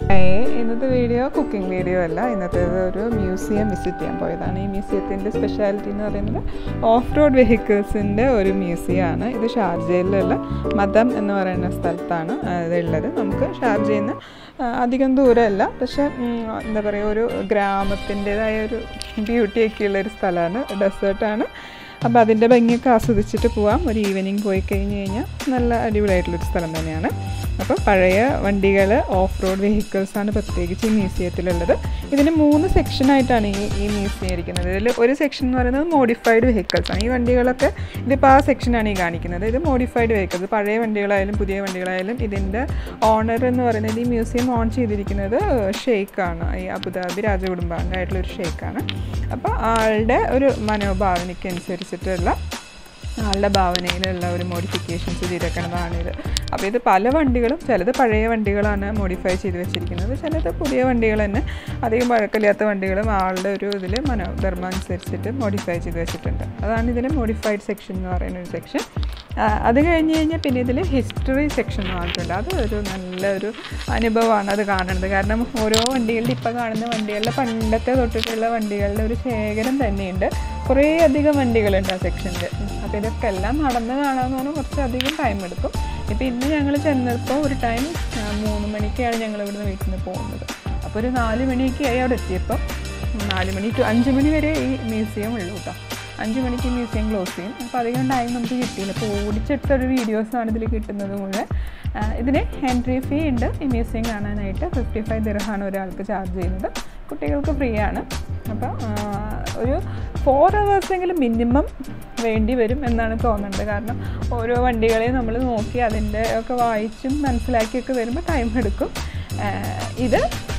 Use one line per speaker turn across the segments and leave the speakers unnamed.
ഏയ് ഇന്നത്തെ video cooking video അല്ല ഇന്നത്തേത് ഒരു മ്യൂസിയം വിസിറ്റ് ചെയ്യാൻ പോയതാണ് ഈ മ്യൂസിയത്തിൻ്റെ സ്പെഷ്യാലിറ്റി എന്ന് പറയുന്നത് ഓഫ് റോഡ് വെഹിക്കിൾസിൻ്റെ ഒരു മ്യൂസിയമാണ് ഇത് ഷാർജയിലുള്ള മദം എന്ന് പറയുന്ന സ്ഥലത്താണ് ആ, ഇതുള്ളത് നമുക്ക് ഷാർജയിൽ നിന്ന് ആ, അധികം ദൂരമല്ല പക്ഷേ ഉം, എന്താ പറയുക ഒരു ഗ്രാമത്തിൻ്റെതായ ഒരു ബ്യൂട്ടിയൊക്കെ ഉള്ള ഒരു സ്ഥലമാണ് ഡെസേർട്ടാണ് അപ്പോൾ അതിൻ്റെ ഭംഗിയൊക്കെ ആസ്വദിച്ചിട്ട് പോവാം ഒരു ഈവനിങ് പോയി കഴിഞ്ഞ് കഴിഞ്ഞാൽ നല്ല അടിപൊളിയായിട്ടുള്ളൊരു സ്ഥലം തന്നെയാണ് അപ്പോൾ പഴയ വണ്ടികൾ ഓഫ് റോഡ് വെഹിക്കിൾസാണ് പ്രത്യേകിച്ച് ഈ മ്യൂസിയത്തിലുള്ളത് ഇതിന് മൂന്ന് സെക്ഷനായിട്ടാണ് ഈ ഈ മ്യൂസിയം ഇരിക്കുന്നത് ഇതിൽ ഒരു സെക്ഷൻ എന്ന് പറയുന്നത് മോഡിഫൈഡ് വെഹിക്കിൾസ് ആണ് ഈ വണ്ടികളൊക്കെ ഇതിപ്പോൾ ആ സെക്ഷനാണ് ഈ കാണിക്കുന്നത് ഇത് മോഡിഫൈഡ് വെഹിക്കിൾസ് പഴയ വണ്ടികളായാലും പുതിയ വണ്ടികളായാലും ഇതിൻ്റെ ഓണർ എന്ന് പറയുന്നത് ഈ മ്യൂസിയം ഓൺ ചെയ്തിരിക്കുന്നത് ഷെയ്ഖാണ് ഈ അബുദാബി രാജകുടുംബാംഗമായിട്ടുള്ള ഒരു ഷെയ്ഖാണ് അപ്പോൾ ആളുടെ ഒരു മനോഭാവനയ്ക്ക് അനുസരിച്ചിട്ടുള്ള ആളുടെ ഭാവനയിലുള്ള ഒരു മോഡിഫിക്കേഷൻസ് ചെയ്തേക്കുന്നതാണിത് അപ്പോൾ ഇത് പല വണ്ടികളും ചിലത് പഴയ വണ്ടികളാണ് മോഡിഫൈ ചെയ്ത് വെച്ചിരിക്കുന്നത് ചിലത് പുതിയ വണ്ടികൾ തന്നെ അധികം പഴക്കമില്ലാത്ത വണ്ടികളും ആളുടെ ഒരു ഇതിൽ മനോധർമ്മം അനുസരിച്ചിട്ട് മോഡിഫൈ ചെയ്ത് വെച്ചിട്ടുണ്ട് അതാണ് ഇതിൽ മോഡിഫൈഡ് സെക്ഷൻ എന്ന് പറയുന്ന ഒരു സെക്ഷൻ അത് കഴിഞ്ഞ് കഴിഞ്ഞാൽ പിന്നെ ഇതിൽ ഹിസ്റ്ററി സെക്ഷൻ മാത്രമുണ്ട് അത് ഒരു നല്ലൊരു അനുഭവമാണ് അത് കാണുന്നത് കാരണം ഓരോ വണ്ടികളുടെ ഇപ്പോൾ കാണുന്ന വണ്ടികളുടെ പണ്ടത്തെ തൊട്ടിട്ടുള്ള വണ്ടികളുടെ ഒരു ശേഖരം തന്നെയുണ്ട് കുറേ അധികം വണ്ടികളുണ്ട് ആ സെക്ഷനിൽ അപ്പോൾ ഇതൊക്കെ എല്ലാം നടന്ന് കാണാമെന്ന് പറഞ്ഞാൽ കുറച്ചധികം ടൈം എടുക്കും ഇപ്പോൾ ഇന്ന് ഞങ്ങൾ ചെന്നപ്പോൾ ഒരു ടൈം മൂന്ന് മണിക്കാണ് ഞങ്ങൾ ഇവിടുന്ന് വീട്ടിൽ നിന്ന് പോകുന്നത് അപ്പോൾ ഒരു നാല് മണിയൊക്കെ ആയി അവിടെ എത്തിയപ്പോൾ നാല് മണി ടു അഞ്ച് മണി വരെ ഈ മ്യൂസിയം ഉള്ളൂ കേട്ടോ അഞ്ച് മണിക്ക് മ്യൂസിയം ക്ലോസ് ചെയ്യും അപ്പോൾ അധികം ടൈം നമുക്ക് കിട്ടിയില്ല അപ്പോൾ ഓടിച്ചെടുത്തൊരു വീഡിയോസാണ് ഇതിൽ കിട്ടുന്നത് മുഴുവൻ ആ, ഇതിന് എൻട്രി ഫീ ഉണ്ട് ഈ മ്യൂസിയം കാണാനായിട്ട് ഫിഫ്റ്റി ഫൈവ് ദിർഹാണ് ഒരാൾക്ക് ചാർജ് ചെയ്യുന്നത് കുട്ടികൾക്ക് ഫ്രീ ആണ് അപ്പോൾ ആ, ഒരു ഫോർ എങ്കിലും മിനിമം വേണ്ടി വരും എന്നാണ് തോന്നുന്നത് കാരണം ഓരോ വണ്ടികളെയും നമ്മൾ നോക്കി അതിൻ്റെ ഒക്കെ വായിച്ചും മനസ്സിലാക്കിയൊക്കെ വരുമ്പോൾ ടൈം എടുക്കും ആ, ഇത്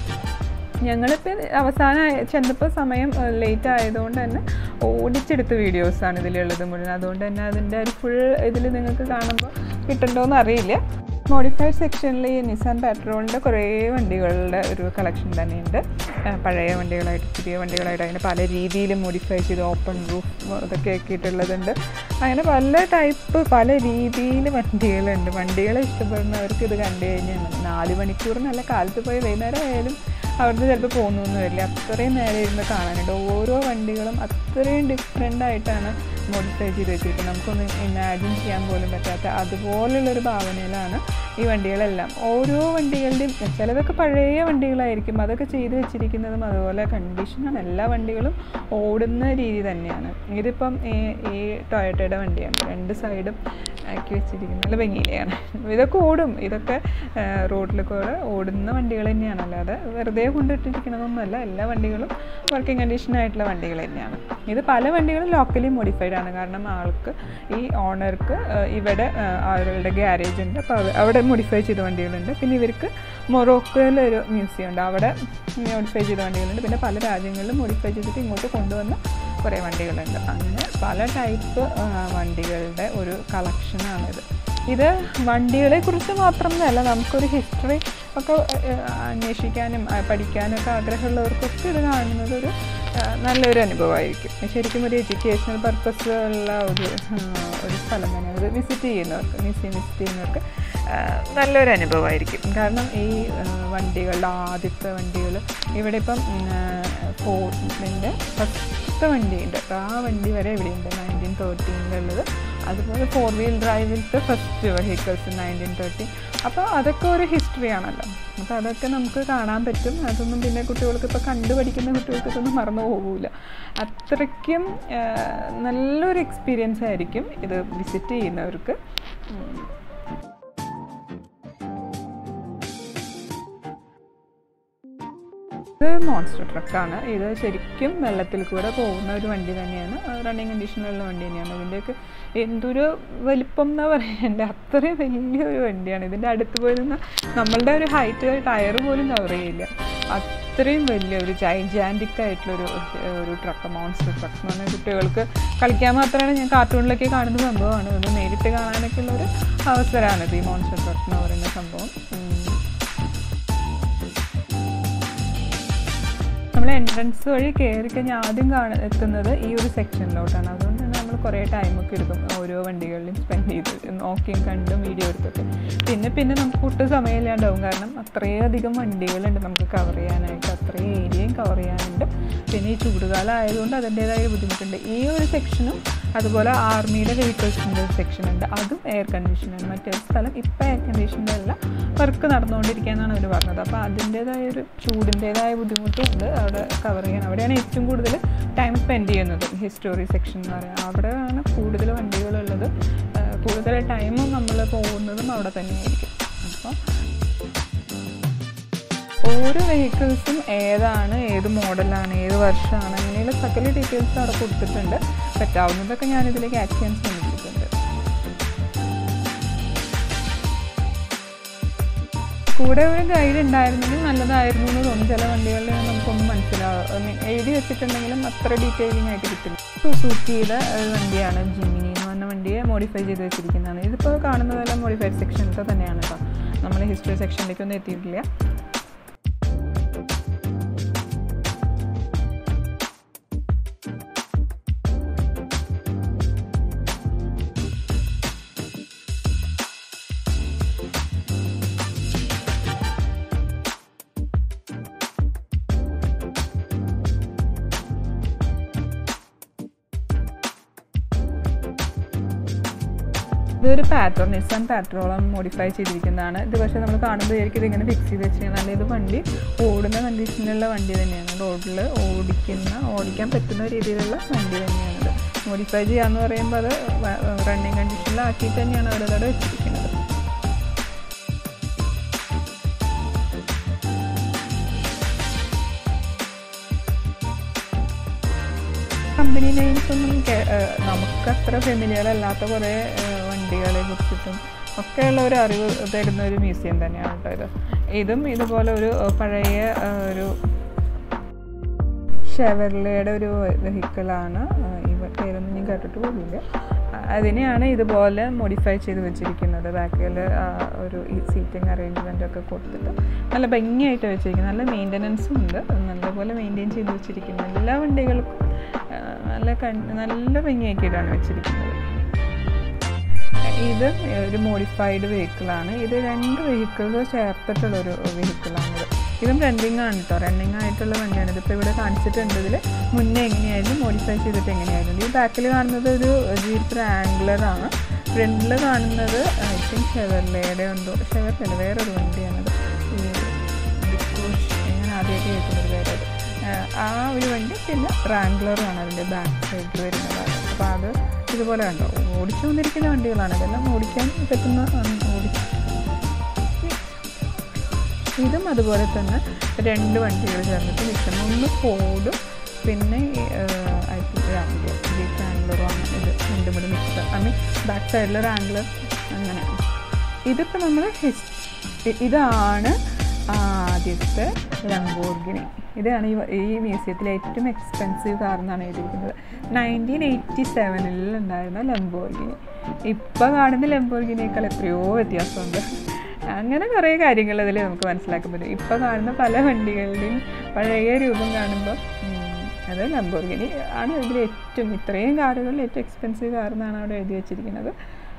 ഞങ്ങളിപ്പോൾ അവസാനം ചെന്നപ്പോൾ സമയം ലേറ്റ് ആയതുകൊണ്ട് തന്നെ ഓടിച്ചെടുത്ത വീഡിയോസാണ് ഇതിലുള്ളത് മുഴുവൻ അതുകൊണ്ട് തന്നെ അതിൻ്റെ ഒരു ഫുൾ ഇതിൽ നിങ്ങൾക്ക് കാണുമ്പോൾ കിട്ടണ്ടോയെന്ന് അറിയില്ല മോഡിഫൈഡ് സെക്ഷനിൽ ഈ നിസാൻ പെട്രോളിൻ്റെ കുറേ വണ്ടികളുടെ ഒരു കളക്ഷൻ തന്നെയുണ്ട് ആ, പഴയ വണ്ടികളായിട്ട് പുതിയ വണ്ടികളായിട്ട് അതിന് പല രീതിയിൽ മോഡിഫൈ ചെയ്ത് ഓപ്പൺ റൂഫ് ഇതൊക്കെ ആക്കിയിട്ടുള്ളതുണ്ട് അങ്ങനെ പല ടൈപ്പ് പല രീതിയിൽ വണ്ടികളുണ്ട് വണ്ടികളെ ഇഷ്ടപ്പെടുന്നവർക്ക് ഇത് കണ്ടു കഴിഞ്ഞാൽ മതി. നാല് മണിക്കൂർ നല്ല കാലത്ത് പോയി വൈകുന്നേരം ആയാലും അവിടുന്ന് ചിലപ്പോൾ പോകുന്നൊന്നും വരില്ല അത്രയും നേരം ഇരുന്ന് കാണാനുണ്ട് ഓരോ വണ്ടികളും അത്രയും ഡിഫറെൻ്റ് ആയിട്ടാണ് മോഡിഫൈ ചെയ്ത് വെച്ചിരിക്കുന്നത് നമുക്കൊന്നും ഇമാജിൻ ചെയ്യാൻ പോലും പറ്റാത്ത അതുപോലുള്ളൊരു ഭാവനയിലാണ് ഈ വണ്ടികളെല്ലാം ഓരോ വണ്ടികളുടെയും ചിലതൊക്കെ പഴയ വണ്ടികളായിരിക്കും അതൊക്കെ ചെയ്ത് വെച്ചിരിക്കുന്നതും അതുപോലെ കണ്ടീഷനാണ് എല്ലാ വണ്ടികളും ഓടുന്ന രീതി തന്നെയാണ് ഇതിപ്പം ഈ ഈ ടൊയറ്റയുടെ വണ്ടിയാണ് രണ്ട് സൈഡും ആക്കി വെച്ചിരിക്കുന്നത് നല്ല ഭംഗിയിലെയാണ് ഇതൊക്കെ ഓടും ഇതൊക്കെ റോഡിൽ കൂടെ ഓടുന്ന വണ്ടികൾ തന്നെയാണ് അല്ലാതെ വെറുതെ കൊണ്ടിട്ടിരിക്കണതൊന്നുമല്ല എല്ലാ വണ്ടികളും വർക്കിംഗ് കണ്ടീഷൻ ആയിട്ടുള്ള വണ്ടികൾ തന്നെയാണ് ഇത് പല വണ്ടികളും ലോക്കലി മോഡിഫൈഡ് ആണ് കാരണം ആൾക്ക് ഈ ഓണർക്ക് ഇവിടെ ആ, അവരുടെ ഗ്യാരേജ് ഉണ്ട് അപ്പോൾ അവ- അവിടെ മോഡിഫൈ ചെയ്ത വണ്ടികളുണ്ട് പിന്നെ ഇവർക്ക് മൊറോക്കോയിലൊരു മ്യൂസിയം ഉണ്ട് അവിടെ മോഡിഫൈ ചെയ്ത വണ്ടികളുണ്ട് പിന്നെ പല രാജ്യങ്ങളിലും മോഡിഫൈ ചെയ്തിട്ട് ഇങ്ങോട്ട് കൊണ്ടുവന്ന കുറേ വണ്ടികളുണ്ട് അങ്ങനെ പല ടൈപ്പ് വണ്ടികളുടെ ഒരു കളക്ഷനാണിത് ഇത് വണ്ടികളെ കുറിച്ച് മാത്രമല്ല നമുക്കൊരു ഹിസ്റ്ററി ഒക്കെ ഏഹ്, അന്വേഷിക്കാനും ആ, പഠിക്കാനും ഒക്കെ ആഗ്രഹമുള്ളവർക്കൊക്കെ ഇത് കാണുന്നത് ഒരു ആ, നല്ലൊരു അനുഭവമായിരിക്കും ശരിക്കും ഒരു എഡ്യൂക്കേഷണൽ പർപ്പസ് ഉള്ള ഒരു ആ, ഒരു സ്ഥലം തന്നെയാണ് ഇത് വിസിറ്റ് ചെയ്യുന്നവർക്ക് മ്യൂസിയം വിസിറ്റ് ചെയ്യുന്നവർക്ക് ആ, നല്ലൊരു അനുഭവമായിരിക്കും കാരണം ഈ ആ, വണ്ടികളുടെ ആദ്യത്തെ വണ്ടികൾ ഇവിടെ ഇപ്പം ഫോർഡിൻ്റെ ഫസ്റ്റ് വണ്ടിയുണ്ട് അപ്പോൾ ആ വണ്ടി വരെ ഇവിടെയുണ്ട് നയൻറ്റീൻ തേർട്ടീനിലുള്ളത് അതുപോലെ ഫോർ വീൽ ഡ്രൈവിലത്തെ ഫസ്റ്റ് വെഹിക്കിൾസ് നയൻറ്റീൻ തേർട്ടീൻ അപ്പോൾ അതൊക്കെ ഒരു ഹിസ്റ്ററി ആണല്ലോ അപ്പോൾ അതൊക്കെ നമുക്ക് കാണാൻ പറ്റും അതൊന്നും പിന്നെ കുട്ടികൾക്ക് ഇപ്പോൾ കണ്ടുപഠിക്കുന്ന കുട്ടികൾക്ക് ഇതൊന്നും മറന്നു പോകില്ല അത്രയ്ക്കും ആ, നല്ലൊരു എക്സ്പീരിയൻസ് ആയിരിക്കും ഇത് വിസിറ്റ് ചെയ്യുന്നവർക്ക് ഉം. ഇത് മോൺസ്റ്റർ ട്രക്കാണ് ഇത് ശരിക്കും വെള്ളത്തിൽ കൂടെ പോകുന്ന ഒരു വണ്ടി തന്നെയാണ് റണ്ണിങ് കണ്ടീഷനിലുള്ള വണ്ടി തന്നെയാണ് ഇതിൻ്റെയൊക്കെ എന്തൊരു വലിപ്പം എന്ന് പറയണ്ട അത്രയും വലിയൊരു വണ്ടിയാണ് ഇതിൻ്റെ അടുത്ത് പോയി നിന്നാൽ നമ്മളുടെ ഒരു ഹൈറ്റ് ടയർ പോലും കവർ ചെയ്യില്ല അത്രയും വലിയ ഒരു ജൈജാൻറ്റിക് ആയിട്ടുള്ളൊരു ഒരു ട്രക്ക് മോൺസ്റ്റർ ട്രക്ക് എന്ന് പറഞ്ഞാൽ കുട്ടികൾക്ക് കളിക്കാൻ മാത്രമാണ് ഞാൻ കാർട്ടൂണിലൊക്കെ കാണുന്ന സംഭവമാണ് ഇത് നേരിട്ട് കാണാനൊക്കെ ഉള്ളൊരു അവസരമാണിത് ഈ മോൺസ്റ്റർ ട്രക്ക് എന്ന് പറയുന്ന സംഭവം ഉം. നമ്മൾ എൻട്രൻസ് വഴി കയറി കഴിഞ്ഞാൽ ആദ്യം കാണ എത്തുന്നത് ഈ ഒരു സെക്ഷനിലോട്ടാണ് അതുകൊണ്ട് തന്നെ നമ്മൾ കുറേ ടൈമൊക്കെ എടുക്കും ഓരോ വണ്ടികളിലും സ്പെൻഡ് ചെയ്ത് നോക്കിയും കണ്ടും വീഡിയോ എടുത്തൊക്കെ പിന്നെ പിന്നെ നമുക്ക് ഒട്ടും സമയമില്ലാണ്ടാവും കാരണം അത്രയധികം വണ്ടികളുണ്ട് നമുക്ക് കവർ ചെയ്യാനായിട്ട് അത്രയും ഏരിയയും കവർ ചെയ്യാനുണ്ട് പിന്നെ ഈ ചൂടുകാലം ആയതുകൊണ്ട് അതിൻ്റേതായ ബുദ്ധിമുട്ടുണ്ട് ഈ ഒരു സെക്ഷനും അതുപോലെ ആർമിയുടെ വെഹിക്കിൾസിൻ്റെ സെക്ഷൻ ഉണ്ട് അതും എയർ കണ്ടീഷനാണ് മറ്റേ സ്ഥലം ഇപ്പം എയർ കണ്ടീഷൻ്റെ അല്ല വർക്ക് നടന്നുകൊണ്ടിരിക്കുകയെന്നാണ് അവർ പറഞ്ഞത് അപ്പോൾ അതിൻ്റേതായ ഒരു ചൂടിൻ്റേതായ ബുദ്ധിമുട്ടുണ്ട് അവിടെ കവർ ചെയ്യാൻ അവിടെയാണ് ഏറ്റവും കൂടുതൽ ടൈം സ്പെൻഡ് ചെയ്യുന്നത് ഹിസ്റ്റോറി സെക്ഷൻ എന്ന് പറയുന്നത് അവിടെയാണ് കൂടുതൽ വണ്ടികളുള്ളത് ആ, കൂടുതൽ ടൈമും നമ്മൾ പോകുന്നതും അവിടെ തന്നെയായിരിക്കും അപ്പോൾ ഓരോ വെഹിക്കിൾസും ഏതാണ് ഏത് മോഡലാണ് ഏത് വർഷമാണ് അങ്ങനെയുള്ള സകല ഡീറ്റെയിൽസ് അവിടെ കൊടുത്തിട്ടുണ്ട് പറ്റാവുന്നതൊക്കെ ഞാനിതിലേക്ക് ആഡ് ചെയ്യാൻ ശ്രമിച്ചിട്ടുണ്ട് കൂടെ ഒരു ഗൈഡ് ഉണ്ടായിരുന്നെങ്കിൽ നല്ലതായിരുന്നു എന്ന് തോന്നും ചില വണ്ടികളിൽ നമുക്കൊന്നും മനസ്സിലാവും I mean, എഴുതി വെച്ചിട്ടുണ്ടെങ്കിലും അത്ര ഡീറ്റെയിലിംഗ് ആയിട്ട് കിട്ടില്ല സുസൂക്കിയുടെ ഒരു വണ്ടിയാണ് ജിമിനി എന്ന് പറഞ്ഞ വണ്ടിയെ മോഡിഫൈ ചെയ്ത് വെച്ചിരിക്കുന്നതാണ് ഇതിപ്പോൾ കാണുന്നതെല്ലാം മോഡിഫൈഡ് സെക്ഷൻസ് തന്നെയാണ് കേട്ടോ നമ്മൾ ഹിസ്റ്ററി സെക്ഷനിലേക്കൊന്നും എത്തിയിട്ടില്ല ഇതൊരു പാട്രോൺ നിസാൻ പാട്രോളം മോഡിഫൈ ചെയ്തിരിക്കുന്നതാണ് ഇത് പക്ഷേ നമ്മൾ കാണുമ്പോൾ വിചാരിക്കും ഇതിങ്ങനെ ഫിക്സ് ചെയ്ത് വെച്ചിരിക്കുന്നത് ഇത് വണ്ടി ഓടുന്ന കണ്ടീഷനിലുള്ള വണ്ടി തന്നെയാണ് റോഡിൽ ഓടിക്കുന്ന ഓടിക്കാൻ പറ്റുന്ന രീതിയിലുള്ള വണ്ടി തന്നെയാണിത് മോഡിഫൈ ചെയ്യാന്ന് പറയുമ്പോൾ അത് റണ്ണിങ് കണ്ടീഷനിലാക്കിയിട്ട് തന്നെയാണ് അവരതവിടെ വെച്ചിരിക്കുന്നത് കമ്പനി നെയിംസ് ഒന്നും കേ- ഏഹ് നമുക്കത്ര ഫെമിലിയർ അല്ലാത്ത കുറേ ഏഹ് വണ്ടികളെ കുറിച്ചിട്ടും ഒക്കെയുള്ള ഒരു അറിവ് തരുന്ന ഒരു മ്യൂസിയം തന്നെയാണ് കേട്ടോ ഇത് ഇതും ഇതുപോലെ ഒരു ഏഹ് പഴയ ഏഹ് ഒരു ഷെവർലയുടെ ഒരു വെഹിക്കിളാണ് ഈ പേരൊന്നും ഞാൻ കേട്ടിട്ട് പോലില്ല അതിനെയാണ് ഇതുപോലെ മോഡിഫൈ ചെയ്ത് വെച്ചിരിക്കുന്നത് ബാക്കിൽ ഒരു സീറ്റിംഗ് അറേഞ്ച്മെൻ്റ് ഒക്കെ കൊടുത്തിട്ട് നല്ല ഭംഗിയായിട്ട് വെച്ചിരിക്കുന്നത് നല്ല മെയിൻ്റനൻസും ഉണ്ട് നല്ലപോലെ മെയിൻറ്റെയിൻ ചെയ്ത് വെച്ചിരിക്കുന്നത് എല്ലാ വണ്ടികൾക്കും ആ, നല്ല കൺ നല്ല ഭംഗിയാക്കിയിട്ടാണ് വെച്ചിരിക്കുന്നത് ഇത് ഒരു മോഡിഫൈഡ് വെഹിക്കിളാണ് ഇത് രണ്ട് വെഹിക്കിൾസ് ചേർത്തിട്ടുള്ളൊരു വെഹിക്കിളാണിത് ഇതും റണ്ണിങ് ആണ് കേട്ടോ റണ്ണിങ് ആയിട്ടുള്ള വണ്ടിയാണ് ഇതിപ്പോൾ ഇവിടെ കാണിച്ചിട്ടുണ്ട് ഇതിൽ മുന്നേ എങ്ങനെയായിരുന്നു മോഡിഫൈ ചെയ്തിട്ട് എങ്ങനെയായിരുന്നു ഈ ബാക്കിൽ കാണുന്നത് ഒരു ജീപ്പ് റാംഗ്ലർ ആണ് ഫ്രണ്ടിൽ കാണുന്നത് ഐ തിങ്ക് ഷെവർലയുടെ ഉണ്ടോ ഷെവർലല്ല വേറൊരു വണ്ടിയാണത് ഈ ഡിസ്കോഷ് ഞാൻ ആദ്യമായിട്ട് കേൾക്കുന്നത് വേറെ ഒരു. ആഹ് ആ ഒരു വണ്ടി പിന്നെ റാംഗ്ലറുമാണ് അതിൻ്റെ ബാക്ക് സൈഡിൽ വരുന്നത് അപ്പോൾ അത് ഇതുപോലെ കണ്ടോ ഓടിച്ചു വന്നിരിക്കുന്ന വണ്ടികളാണ് ഇതെല്ലാം ഓടിക്കാൻ പറ്റുന്ന ആണ് ഓടിച്ചു ഇതും അതുപോലെ തന്നെ രണ്ട് വണ്ടികൾ ചേർന്നിട്ട് നിൽക്കുന്നു ഒന്ന് ഫോർഡും പിന്നെ ഐ തിങ്ക് റാംഗ്ലർ ജീപ്പ് റാംഗ്ലറും ആണ് ഇത് രണ്ടും കൂടി മിക്സ് ഐ മീൻ ബാക്ക് സൈഡിൽ റാംഗ്ലർ അങ്ങനെ ഇതിപ്പോൾ നമ്മൾ ഇതാണ് ആദ്യത്തെ ലംബോർഗിനി ഇതാണ് ഈ വ- ഈ മ്യൂസിയത്തിലെ ഏറ്റവും എക്സ്പെൻസീവ് കാർ എന്നാണ് എഴുതിയിരിക്കുന്നത് നയൻറ്റീൻ എയ്റ്റി സെവനിൽ ഉണ്ടായിരുന്ന ലംബോർഗിനി ഇപ്പോൾ കാണുന്ന ലംബോർഗിനിയേക്കാൾ എത്രയോ വ്യത്യാസമുണ്ട് അങ്ങനെ കുറേ കാര്യങ്ങൾ അതിൽ നമുക്ക് മനസ്സിലാക്കാൻ പറ്റും ഇപ്പോൾ കാണുന്ന പല വണ്ടികളുടെയും പഴയ രൂപം കാണുമ്പോൾ ഉം, അത് ലംബോർഗിനി ആണ് ഇതിൽ ഏറ്റവും ഇത്രയും കാറുകളിൽ ഏറ്റവും എക്സ്പെൻസീവ് കാർ എന്നാണ് അവിടെ എഴുതി വെച്ചിരിക്കുന്നത്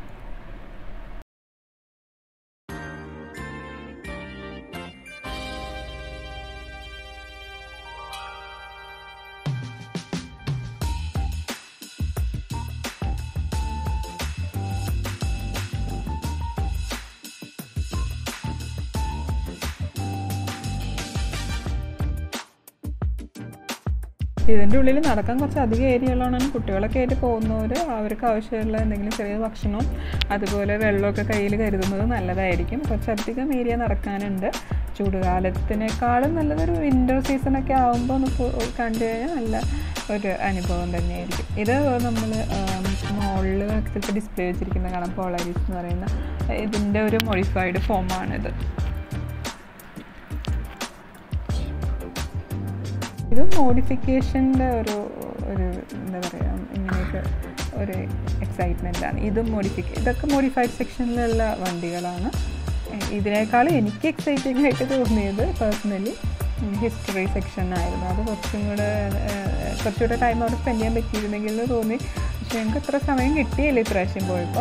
ഇതിൻ്റെ ഉള്ളിൽ നടക്കാൻ കുറച്ച് അധികം ഏരിയ ഉള്ളതാണ് കുട്ടികളൊക്കെ ആയിട്ട് പോകുന്നവർ അവർക്ക് ആവശ്യമുള്ള എന്തെങ്കിലും ചെറിയ ഭക്ഷണവും അതുപോലെ വെള്ളമൊക്കെ കയ്യിൽ കരുതുന്നത് നല്ലതായിരിക്കും കുറച്ചധികം ഏരിയ നടക്കാനുണ്ട് ചൂടുകാലത്തിനേക്കാളും നല്ലതൊരു വിൻ്റർ സീസണൊക്കെ ആകുമ്പോൾ ഒന്ന് പോ- കണ്ടു കഴിഞ്ഞാൽ നല്ല ഒരു അനുഭവം തന്നെയായിരിക്കും ഇത് നമ്മൾ മോളിൽ ചിലപ്പോൾ ഡിസ്പ്ലേ വെച്ചിരിക്കുന്ന കാണാം പോളാരിസ് എന്ന് പറയുന്ന ഇതിൻ്റെ ഒരു മോഡിഫൈഡ് ഫോമാണിത് ഇത് മോഡിഫിക്കേഷൻ്റെ ഒരു ഒരു എന്താ പറയുക ഇങ്ങനെയൊക്കെ ഒരു എക്സൈറ്റ്മെൻ്റ് ആണ് ഇതും മോഡിഫിക്ക ഇതൊക്കെ മോഡിഫൈഡ് സെക്ഷനിലുള്ള വണ്ടികളാണ് എ- ഇതിനേക്കാൾ എനിക്ക് എക്സൈറ്റിംഗ് ആയിട്ട് തോന്നിയത് പേഴ്സണലി ഹിസ്റ്ററി സെക്ഷൻ ആയിരുന്നു അത് കുറച്ചും കൂടെ ഏഹ്, കുറച്ചുകൂടെ ടൈം അവിടെ സ്പെൻഡ് ചെയ്യാൻ പറ്റിയിരുന്നെങ്കിൽ എന്ന് തോന്നി പക്ഷെ എനിക്ക് ഇത്ര സമയം കിട്ടിയില്ല ഇപ്രാവശ്യം പോയപ്പോൾ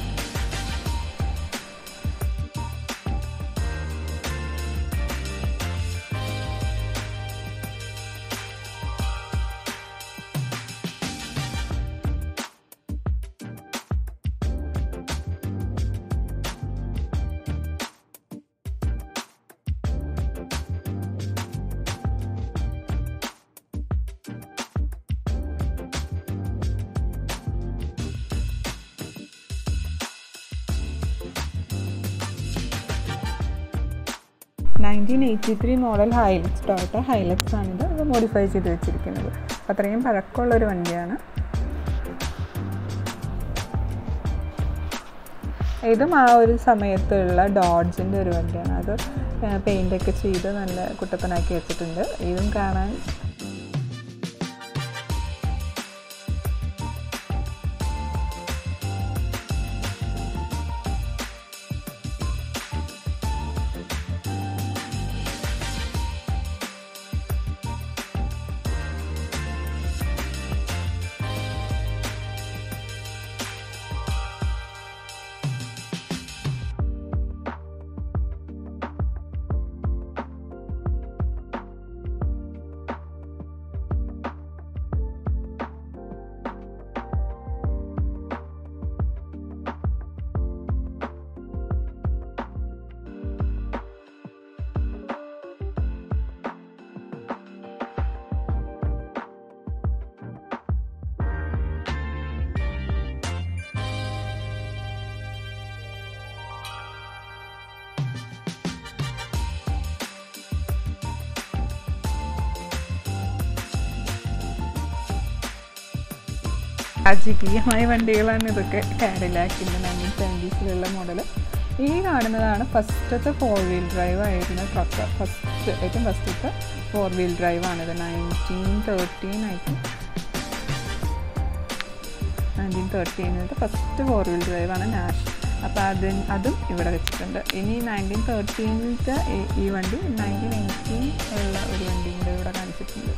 nineteen eighty three model Hilux Toyota Hilux ആണിത് ഇത് മോഡിഫൈ ചെയ്ത് വെച്ചിരിക്കുന്നത് അത്രയും പഴക്കമുള്ള ഒരു വണ്ടിയാണ് ഇതും ആ ഒരു സമയത്തുള്ള ഡോഡ്ജിൻ്റെ ഒരു വണ്ടിയാണ് അത് പെയിൻ്റൊക്കെ ചെയ്ത് നല്ല കുട്ടപ്പനാക്കി വെച്ചിട്ടുണ്ട് ഇതും കാണാൻ രാജകീയമായ വണ്ടികളാണ് ഇതൊക്കെ കാഡിലാക്കിൻ്റെ നയൻറ്റീൻ സെവൻറ്റീസിലുള്ള മോഡൽ ഈ കാണുന്നതാണ് ഫസ്റ്റത്തെ ഫോർ വീൽ ഡ്രൈവ് ആയിരുന്ന ട്രക്ക് ഫസ്റ്റ് ഏറ്റവും ഫസ്റ്റത്തെ ഫോർ വീൽ ഡ്രൈവ് ആണിത് നയൻറ്റീൻ തേർട്ടീൻ ആയിട്ട് നയൻറ്റീൻ തേർട്ടീനിലത്തെ ഫസ്റ്റ് ഫോർ വീൽ ഡ്രൈവാണ് നാഷ് അപ്പോൾ അതിന് അതും ഇവിടെ വെച്ചിട്ടുണ്ട് ഇനി നയൻറ്റീൻ തേർട്ടീനിലത്തെ ഈ വണ്ടി നയൻറ്റീൻ എയ്റ്റീൻ ഉള്ള ഒരു വണ്ടിയും കൂടെ ഇവിടെ കാണിച്ചിട്ടുണ്ട്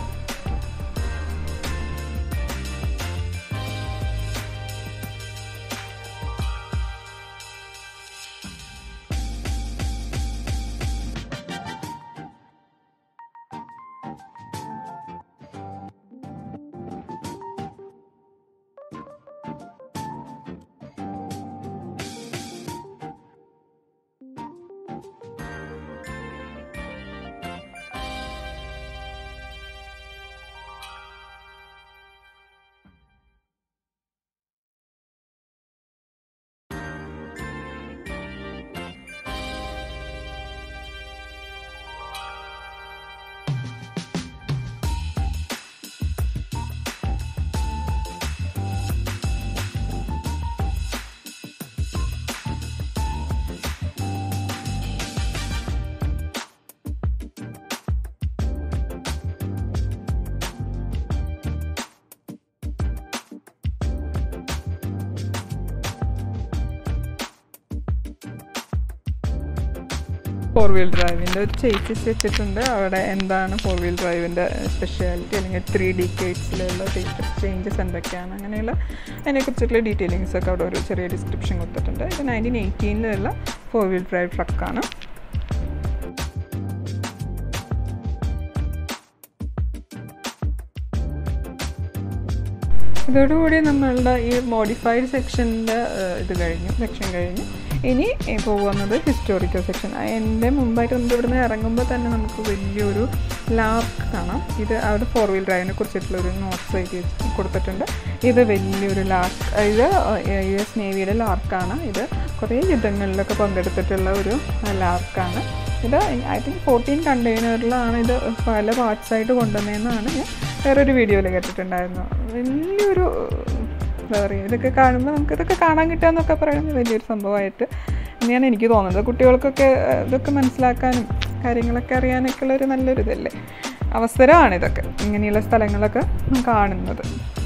ഫോർ വീൽ ഡ്രൈവിൻ്റെ ഒരു ചേച്ചസ് വെച്ചിട്ടുണ്ട് അവിടെ എന്താണ് ഫോർ വീൽ ഡ്രൈവിൻ്റെ സ്പെഷ്യാലിറ്റി അല്ലെങ്കിൽ ത്രീ ഡിക്കേറ്റ്സിലുള്ള ചേഞ്ചസ് എന്തൊക്കെയാണ് അങ്ങനെയുള്ള അതിനെക്കുറിച്ചിട്ടുള്ള ഡീറ്റെയിലിങ്സ് ഒക്കെ അവിടെ ഒരു ചെറിയ ഡിസ്ക്രിപ്ഷൻ കൊടുത്തിട്ടുണ്ട് ഇത് നയൻറ്റീൻ എയ്റ്റീനിലുള്ള ഫോർ വീൽ ഡ്രൈവ് ട്രക്കാണ് ഇതോടുകൂടി നമ്മളുടെ ഈ മോഡിഫൈഡ് സെക്ഷൻ്റെ ഇത് കഴിഞ്ഞു സെക്ഷൻ കഴിഞ്ഞു ഇനി പോകുന്നത് ഹിസ്റ്റോറിക്കൽ സെക്ഷൻ എൻ്റെ മുമ്പായിട്ട് നമുക്ക് ഇവിടുന്ന് ഇറങ്ങുമ്പോൾ തന്നെ നമുക്ക് വലിയൊരു ലാർക്ക് കാണാം ഇത് അവിടെ ഫോർ വീൽ ഡ്രൈവിനെ കുറിച്ചിട്ടുള്ള ഒരു നോട്ട്സ് എഴുതി കൊടുത്തിട്ടുണ്ട് ഇത് വലിയൊരു ലാർക്ക് ഇത് യു എസ് നേവിയുടെ ലാർക്കാണ് ഇത് കുറേ യുദ്ധങ്ങളിലൊക്കെ പങ്കെടുത്തിട്ടുള്ള ഒരു ലാർക്കാണ് ഇത് ഐ തിങ്ക് ഫോർട്ടീൻ കണ്ടെയ്നറിലാണ് ഇത് പല പാർട്സായിട്ട് കൊണ്ടുവന്നതെന്നാണ് ഞാൻ വേറൊരു വീഡിയോയിൽ കേട്ടിട്ടുണ്ടായിരുന്നു വലിയൊരു എന്താ പറയുക ഇതൊക്കെ കാണുമ്പോൾ നമുക്ക് ഇതൊക്കെ കാണാൻ കിട്ടുക എന്നൊക്കെ പറയുന്നത് വലിയൊരു സംഭവമായിട്ട് തന്നെയാണ് എനിക്ക് തോന്നുന്നത് കുട്ടികൾക്കൊക്കെ ഇതൊക്കെ മനസ്സിലാക്കാനും കാര്യങ്ങളൊക്കെ അറിയാനൊക്കെ ഉള്ളൊരു നല്ലൊരു ഇതല്ലേ അവസരമാണ് ഇതൊക്കെ ഇങ്ങനെയുള്ള സ്ഥലങ്ങളൊക്കെ കാണുന്നത്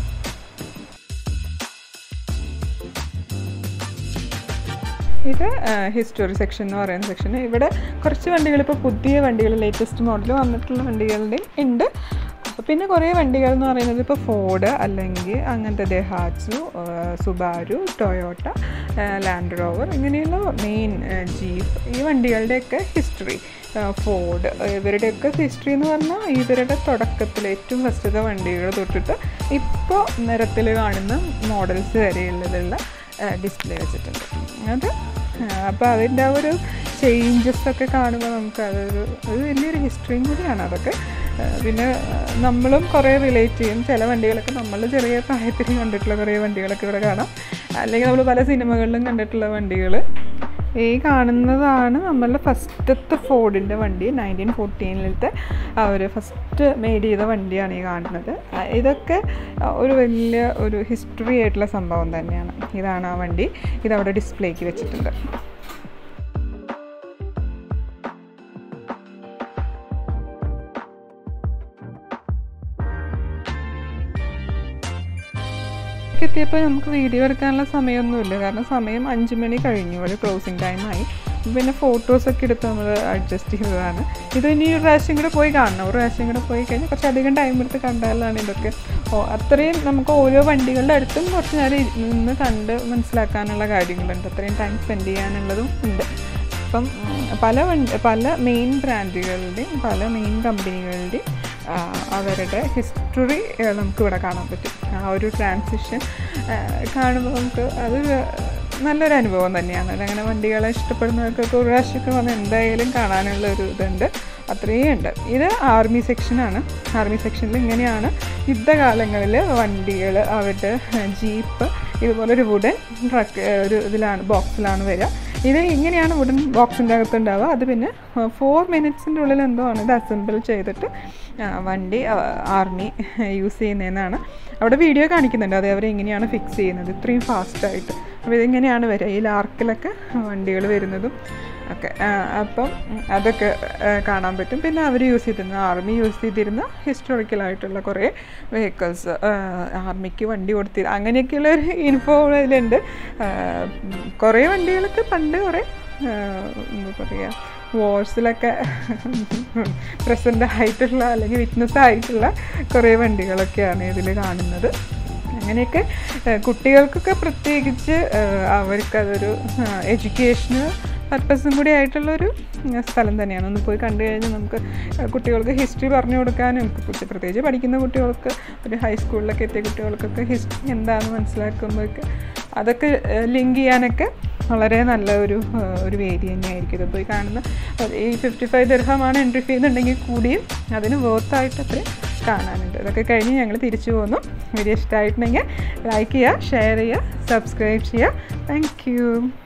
ഇത് ഹിസ്റ്ററി സെക്ഷൻ എന്ന് പറയുന്ന സെക്ഷൻ ഇവിടെ കുറച്ച് വണ്ടികൾ ഇപ്പോൾ പുതിയ വണ്ടികൾ ലേറ്റസ്റ്റ് മോഡൽ വന്നിട്ടുള്ള വണ്ടികളുടെയും ഉണ്ട് പിന്നെ കുറേ വണ്ടികൾ എന്ന് പറയുന്നത് ഇപ്പോൾ ഫോർഡ് അല്ലെങ്കിൽ അങ്ങനത്തെ Daihatsu Subaru Toyota Land Rover ഇങ്ങനെയുള്ള മെയിൻ ജീപ്പ് ഈ വണ്ടികളുടെയൊക്കെ ഹിസ്റ്ററി ഫോർഡ് ഇവരുടെയൊക്കെ ഹിസ്റ്ററി എന്ന് പറഞ്ഞാൽ ഇവരുടെ തുടക്കത്തിൽ ഏറ്റവും ഫസ്റ്റത്തെ വണ്ടികൾ തൊട്ടിട്ട് ഇപ്പോൾ നിരത്തിൽ കാണുന്ന മോഡൽസ് വരെയുള്ളതുള്ള ഡിസ്പ്ലേ വെച്ചിട്ടുണ്ട് അത് അപ്പോൾ അതിൻ്റെ ആ ഒരു ചേഞ്ചസ് ഒക്കെ കാണുമ്പോൾ നമുക്ക് അതൊരു ഒരു വലിയൊരു ഹിസ്റ്ററിയും കൂടിയാണ് അതൊക്കെ പിന്നെ നമ്മളും കുറേ റിലേറ്റ് ചെയ്യും ചില വണ്ടികളൊക്കെ നമ്മൾ ചെറിയ പ്രായത്തിൽ കണ്ടിട്ടുള്ള കുറേ വണ്ടികളൊക്കെ ഇവിടെ കാണാം അല്ലെങ്കിൽ നമ്മൾ പല സിനിമകളിലും കണ്ടിട്ടുള്ള വണ്ടികൾ ഈ കാണുന്നതാണ് നമ്മളുടെ ഫസ്റ്റത്തെ ഫോർഡിൻ്റെ വണ്ടി നയൻറ്റീൻ ഫോർട്ടീനിലത്തെ അവർ ഫസ്റ്റ് മെയ്ഡ് ചെയ്ത വണ്ടിയാണ് ഈ കാണുന്നത് ഇതൊക്കെ ഒരു വലിയ ഒരു ഹിസ്റ്ററി ആയിട്ടുള്ള സംഭവം തന്നെയാണ് ഇതാണ് ആ വണ്ടി ഇതവിടെ ഡിസ്പ്ലേക്ക് വെച്ചിട്ടുണ്ട് എത്തിയപ്പോൾ നമുക്ക് വീഡിയോ എടുക്കാനുള്ള സമയമൊന്നുമില്ല കാരണം സമയം അഞ്ച് മണി കഴിഞ്ഞു ഒരു ക്ലോസിങ് ടൈമായി പിന്നെ ഫോട്ടോസൊക്കെ എടുത്ത് നമ്മൾ അഡ്ജസ്റ്റ് ചെയ്തതാണ് ഇത് ഇനി ഒരു പ്രാവശ്യം കൂടെ പോയി കാണണം ഒരു പ്രാവശ്യം കൂടെ പോയി കഴിഞ്ഞാൽ കുറച്ചധികം ടൈം എടുത്ത് കണ്ടാലാണ് ഇതൊക്കെ ഓ അത്രയും നമുക്ക് ഓരോ വണ്ടികളുടെ അടുത്തും കുറച്ച് നേരം നിന്ന് കണ്ട് മനസ്സിലാക്കാനുള്ള കാര്യങ്ങളുണ്ട് അത്രയും ടൈം സ്പെൻഡ് ചെയ്യാനുള്ളതും ഉണ്ട് അപ്പം പല വണ്ടി പല മെയിൻ ബ്രാൻഡുകളുടെയും പല മെയിൻ കമ്പനികളുടെയും അവരുടെ ഹിസ്റ്ററി നമുക്കിവിടെ കാണാൻ പറ്റും ആ ഒരു ട്രാൻസിഷൻ കാണുമ്പോൾ നമുക്ക് അതൊരു നല്ലൊരു അനുഭവം തന്നെയാണ് അങ്ങനെ വണ്ടികളെ ഇഷ്ടപ്പെടുന്നവർക്കൊക്കെ ഒരു പ്രാവശ്യമൊക്കെ വന്ന് എന്തായാലും കാണാനുള്ള ഒരു ഇതുണ്ട് അത്രയും ഉണ്ട് ഇത് ആർമി സെക്ഷനാണ് ആർമി സെക്ഷനിൽ ഇങ്ങനെയാണ് യുദ്ധകാലങ്ങളിൽ വണ്ടികൾ അവരുടെ ജീപ്പ് ഇതുപോലെ ഒരു വുഡൻ ട്രക്ക് ഒരു ഇതിലാണ് ബോക്സിലാണ് വരിക ഇത് ഇങ്ങനെയാണ് വുഡൻ ബോക്സിൻ്റെ അകത്ത് ഉണ്ടാവുക അത് പിന്നെ ഫോർ മിനിറ്റ്സിൻ്റെ ഉള്ളിൽ എന്തോ ആണ് ഇത് അസംബിൾ ചെയ്തിട്ട് വണ്ടി ആർമി യൂസ് ചെയ്യുന്നതെന്നാണ് അവിടെ വീഡിയോ കാണിക്കുന്നുണ്ട് അത് അവർ എങ്ങനെയാണ് ഫിക്സ് ചെയ്യുന്നത് ഇത്രയും ഫാസ്റ്റായിട്ട് അപ്പോൾ ഇതിങ്ങനെയാണ് വരിക ഈ ലാർക്കിലൊക്കെ വണ്ടികൾ വരുന്നതും ഒക്കെ അപ്പം അതൊക്കെ കാണാൻ പറ്റും പിന്നെ അവർ യൂസ് ചെയ്തിരുന്ന ആർമി യൂസ് ചെയ്തിരുന്ന ഹിസ്റ്റോറിക്കലായിട്ടുള്ള കുറേ വെഹിക്കിൾസ് ആർമിക്ക് വണ്ടി കൊടുത്തി അങ്ങനെയൊക്കെയുള്ള ഒരു ഇൻഫോ ഇതിലുണ്ട് കുറേ വണ്ടികളൊക്കെ പണ്ട് കുറേ എന്താ പറയുക വാർസിലൊക്കെ പ്രസൻ്റ് ആയിട്ടുള്ള അല്ലെങ്കിൽ വിറ്റ്നസ് ആയിട്ടുള്ള കുറേ വണ്ടികളൊക്കെയാണ് ഇതിൽ കാണുന്നത് അങ്ങനെയൊക്കെ കുട്ടികൾക്കൊക്കെ പ്രത്യേകിച്ച് അവർക്കതൊരു എഡ്യൂക്കേഷന് പർപ്പസും കൂടി ആയിട്ടുള്ളൊരു സ്ഥലം തന്നെയാണ് ഒന്ന് പോയി കണ്ടു കഴിഞ്ഞാൽ നമുക്ക് കുട്ടികൾക്ക് ഹിസ്റ്ററി പറഞ്ഞു കൊടുക്കാനും പ്രത്യേകിച്ച് പഠിക്കുന്ന കുട്ടികൾക്ക് ഒരു ഹൈസ്കൂളിലൊക്കെ എത്തിയ കുട്ടികൾക്കൊക്കെ ഹിസ്റ്ററി എന്താണെന്ന് മനസ്സിലാക്കുമ്പോഴൊക്കെ അതൊക്കെ ലിങ്ക് ചെയ്യാനൊക്കെ വളരെ നല്ല ഒരു ഒരു വേദി തന്നെയായിരിക്കും ഇത് പോയി കാണുന്ന ഈ ഫിഫ്റ്റി ഫൈവ് ദർഹമാണ് എൻട്രി ഫീ എന്നുണ്ടെങ്കിൽ കൂടിയും അതിന് വേർത്തായിട്ട് അത്രയും കാണാനുണ്ട് ഇതൊക്കെ കഴിഞ്ഞ് ഞങ്ങൾ തിരിച്ചു പോന്നു വീഡിയോ ഇഷ്ടമായിട്ടുണ്ടെങ്കിൽ ലൈക്ക് ചെയ്യുക ഷെയർ ചെയ്യുക സബ്സ്ക്രൈബ് ചെയ്യുക താങ്ക്